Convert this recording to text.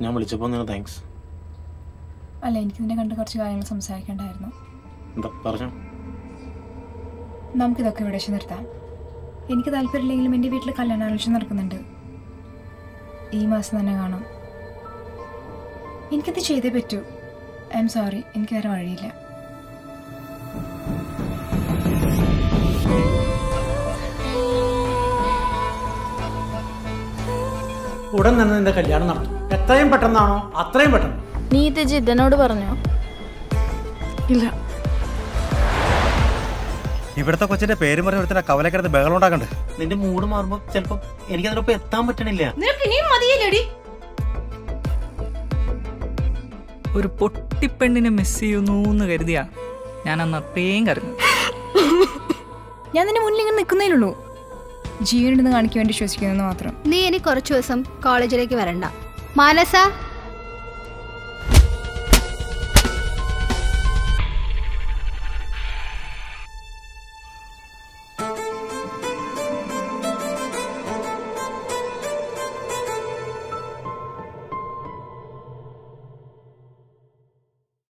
ഞാൻ വിളിച്ചപ്പോൾ നിന്നെ താങ്ക്സ് അല്ല എനിക്ക് നിന്നെ കണ്ട് കുറച്ച് കാര്യങ്ങൾ സംസാരിക്കേണ്ടായിരുന്നു എന്താ പറഞ്ഞു നമുക്കിതൊക്കെ ഇവിടെ വെച്ച് നിർത്താം എനിക്ക് താല്പര്യമില്ലെങ്കിലും എൻ്റെ വീട്ടിൽ കല്യാണാലോചന നടക്കുന്നുണ്ട് ഈ മാസം തന്നെ കാണാം എനിക്കത് ചെയ്തേ പറ്റൂ ഐ എം സോറി എനിക്ക് വേറെ വഴിയില്ല ഉടൻ തന്നെ നിന്റെ കല്യാണം നടത്തും എത്രയും പെട്ടെന്നാണോ അത്രയും പെട്ടെന്ന് നീ ഇത് ജിതനോട് പറഞ്ഞോ ഇല്ല ഇവിടുത്തെ കൊച്ചിന്റെ പേര് പറഞ്ഞ ഒരുത്തന്നെ കവലക്കിടന്ന് ബഹളം ഉണ്ടാക്കണ്ട് നിന്റെ മൂഡ് മാറുമ്പോൾ ചിലപ്പോൾ എനിക്കതിനൊപ്പം എത്താൻ പറ്റണില്ല നിനക്ക് ഇനിയും മതിയല്ലേടി ഒരു പൊട്ടിപ്പെണ്ണിനെ മിസ് ചെയ്യുന്നു എന്ന് കരുതിയാ ഞാൻ അന്ന് അത്രയും കരഞ്ഞു ഞാൻ നിന്റെ മുന്നിൽ ഇങ്ങനെ നിൽക്കുന്നേയുള്ളൂ ജീവനുണ്ടെന്ന് കാണിക്കാൻ വേണ്ടി വിശ്വസിക്കുന്നു മാത്രം നീ ഇനി കുറച്ചു ദിവസം കോളേജിലേക്ക് വരണ്ട മാനസ